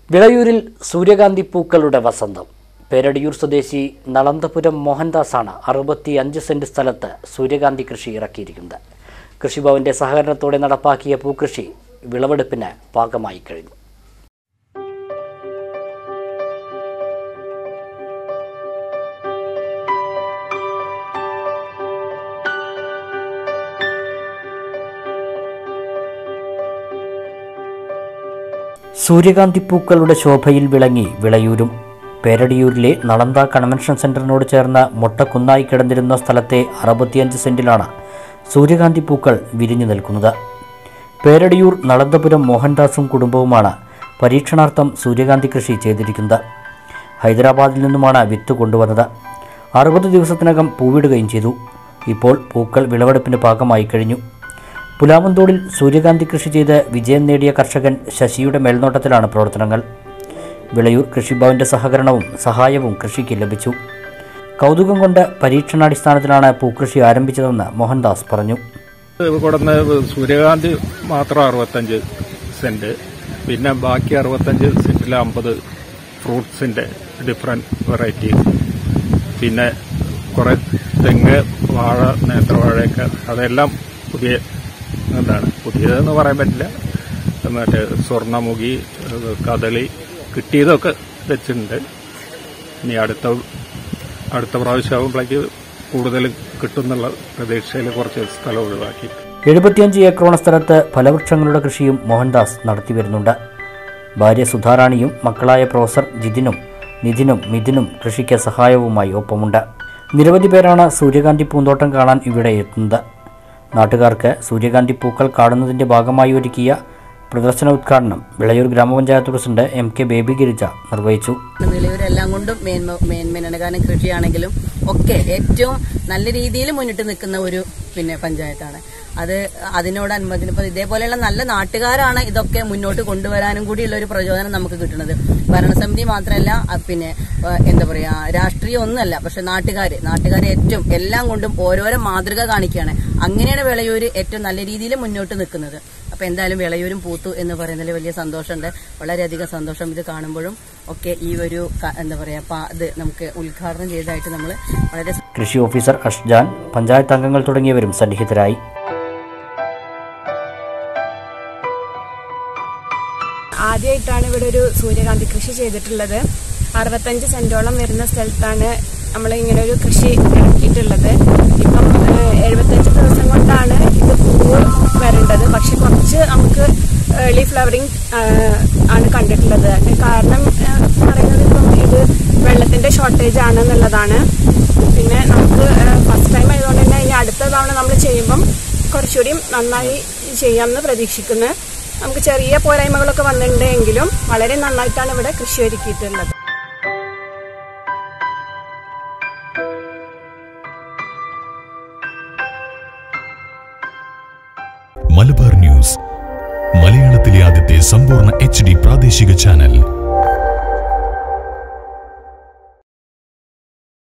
വിളയൂരിൽ സൂര്യകാന്തി പൂക്കളുടെ വസന്തം പേരടിയൂർ സ്വദേശി നളന്തപുരം മോഹൻദാസാണ് അറുപത്തി അഞ്ച് സെന്റ് സ്ഥലത്ത് സൂര്യകാന്തി കൃഷി ഇറക്കിയിരിക്കുന്നത് കൃഷിഭവന്റെ സഹകരണത്തോടെ നടപ്പാക്കിയ പൂക്കൃഷി വിളവെടുപ്പിന് പാകമായി കഴിഞ്ഞു സൂര്യകാന്തി പൂക്കളുടെ ശോഭയിൽ വിളങ്ങി വിളയൂരും പേരടിയൂരിലെ നളന്ത കൺവെൻഷൻ സെന്ററിനോട് ചേർന്ന് മുട്ടക്കുന്നായി കിടന്നിരുന്ന സ്ഥലത്തെ അറുപത്തിയഞ്ച് സെന്റിലാണ് സൂര്യകാന്തി പൂക്കൾ വിരിഞ്ഞു നിൽക്കുന്നത് പേരടിയൂർ നളന്തപുരം മോഹൻദാസും കുടുംബവുമാണ് പരീക്ഷണാർത്ഥം സൂര്യകാന്തി കൃഷി ചെയ്തിരിക്കുന്നത് ഹൈദരാബാദിൽ നിന്നുമാണ് വിത്ത് കൊണ്ടുവന്നത് അറുപത് ദിവസത്തിനകം പൂവിടുകയും ചെയ്തു ഇപ്പോൾ പൂക്കൾ വിളവെടുപ്പിന് പാകമായി കഴിഞ്ഞു പുലാമന്തോടിൽ സൂര്യകാന്തി കൃഷി ചെയ്ത് വിജയം നേടിയ കർഷകൻ ശശിയുടെ മേൽനോട്ടത്തിലാണ് പ്രവർത്തനങ്ങൾ വിളയൂർ കൃഷിഭവന്റെ സഹകരണവും സഹായവും കൃഷിക്ക് ലഭിച്ചു കൗതുകം കൊണ്ട് പരീക്ഷണാടിസ്ഥാനത്തിലാണ് പൂക്കൃഷി ആരംഭിച്ചതെന്ന് മോഹൻദാസ് പറഞ്ഞു കൊടുന്ന സൂര്യകാന്തി മാത്രം അറുപത്തഞ്ച് സെന്റ് പിന്നെ ബാക്കി അറുപത്തഞ്ച് സെന്റിൽ അമ്പത് ഫ്രൂട്ട്സിന്റെ ഡിഫറെന്റ് വെറൈറ്റി പിന്നെ കുറെ തെങ്ങ് വാഴ നേന്ത്രവാഴയൊക്കെ അതെല്ലാം പുതിയ എന്താണ് പുതിയതെന്ന് പറയാൻ പറ്റില്ല മറ്റേ സ്വർണ്ണമുഖി കദളി കിട്ടിയതൊക്കെ വെച്ചിട്ടുണ്ട് ഇനി അടുത്ത അടുത്ത പ്രാവശ്യമാകുമ്പോഴേക്ക് കൂടുതൽ കിട്ടുന്നുള്ള പ്രതീക്ഷയിൽ കുറച്ച് സ്ഥലം ഒഴിവാക്കി എഴുപത്തിയഞ്ച് ഏക്കറോണ സ്ഥലത്ത് ഫലവൃക്ഷങ്ങളുടെ കൃഷിയും മോഹൻദാസ് നടത്തിവരുന്നുണ്ട് ഭാര്യ സുധാറാണിയും മക്കളായ പ്രൊഫസർ ജിതിനും നിതിനും മിഥുനും കൃഷിക്ക് സഹായവുമായി ഒപ്പമുണ്ട് നിരവധി പേരാണ് സൂര്യകാന്തി പൂന്തോട്ടം കാണാൻ ഇവിടെ എത്തുന്നത് നാട്ടുകാർക്ക് സൂര്യകാന്തി പൂക്കൾ കാണുന്നതിന്റെ ഭാഗമായി ഒരുക്കിയ പ്രദർശന ഉദ്ഘാടനം വിളയൂർ ഗ്രാമപഞ്ചായത്ത് president M K Baby Girija നിർവഹിച്ചു നിലവിലെല്ലാം കൊണ്ടും മേന്മ മേന്മയാണ് കാരണം കൃഷിയാണെങ്കിലും ഒക്കെ ഏറ്റവും നല്ല രീതിയിൽ മുന്നിട്ട് നിൽക്കുന്ന ഒരു പിന്നെ പഞ്ചായത്താണ് അത് അതിനോടനുബന്ധിച്ച് ഇപ്പൊ ഇതേപോലെയുള്ള നല്ല നാട്ടുകാരാണ് ഇതൊക്കെ മുന്നോട്ട് കൊണ്ടുവരാനും കൂടിയുള്ള ഒരു പ്രചോദനം നമുക്ക് കിട്ടുന്നത് ഭരണസമിതി മാത്രമല്ല അ, പിന്നെ ആ, എന്താ പറയാ രാഷ്ട്രീയം ഒന്നുമല്ല പക്ഷെ നാട്ടുകാര് നാട്ടുകാരെ ഏറ്റവും എല്ലാം കൊണ്ടും ഓരോരോ മാതൃക കാണിക്കുകയാണ് അങ്ങനെയാണ് വിളയൂര് ഏറ്റവും നല്ല രീതിയിൽ മുന്നോട്ട് നിൽക്കുന്നത് അപ്പൊ എന്തായാലും വിളയൂരും പൂത്തു എന്ന് പറയുന്നതിൽ വലിയ സന്തോഷമുണ്ട് വളരെയധികം സന്തോഷം ഇത് കാണുമ്പോഴും ഒക്കെ ഈ ഒരു ക- എന്താ പറയാ പാ- ഇത് നമുക്ക് ഉദ്ഘാടനം ചെയ്തതായിട്ട് നമ്മൾ വളരെ കൃഷി ഓഫീസർ അഷ്ജാൻ പഞ്ചായത്ത് അംഗങ്ങൾ തുടങ്ങിയവരും സന്നിഹിതരായി ആദ്യമായിട്ടാണ് ഇവിടെ ഒരു സൂര്യകാന്തി കൃഷി ചെയ്തിട്ടുള്ളത് അറുപത്തഞ്ച് സെന്റോളം വരുന്ന സ്ഥലത്താണ് നമ്മൾ ഇങ്ങനെ ഒരു കൃഷി ഇറക്കിയിട്ടുള്ളത് ഇപ്പം ഏഹ്, എഴുപത്തഞ്ച് ദിവസം കൊണ്ടാണ് ഇത് പൂവ് വരേണ്ടത് പക്ഷെ കുറച്ച് നമുക്ക് ഏർലി ഫ്ലവറിങ് ആണ് കണ്ടിട്ടുള്ളത് അതിന് കാരണം ഏഹ്, പറയുന്നത് ഇപ്പം ഇത് വെള്ളത്തിന്റെ ഷോർട്ടേജ് ആണ് എന്നുള്ളതാണ് പിന്നെ നമുക്ക് ഫസ്റ്റ് ടൈം ആയതുകൊണ്ട് തന്നെ ഇനി അടുത്ത തവണ നമ്മൾ ചെയ്യുമ്പം കുറച്ചുകൂടി നന്നായി ചെയ്യാമെന്ന് പ്രതീക്ഷിക്കുന്നു നമുക്ക് ചെറിയ പോരായ്മകളൊക്കെ വന്നിട്ടുണ്ടെങ്കിലും വളരെ നന്നായിട്ടാണ് ഇവിടെ കൃഷി ഒരുക്കിയിട്ടുള്ളത് മലബാർ ന്യൂസ് മലയാളത്തിലെ ആദ്യത്തെ സമ്പൂർണ്ണ എച്ച് ഡി പ്രാദേശിക ചാനൽ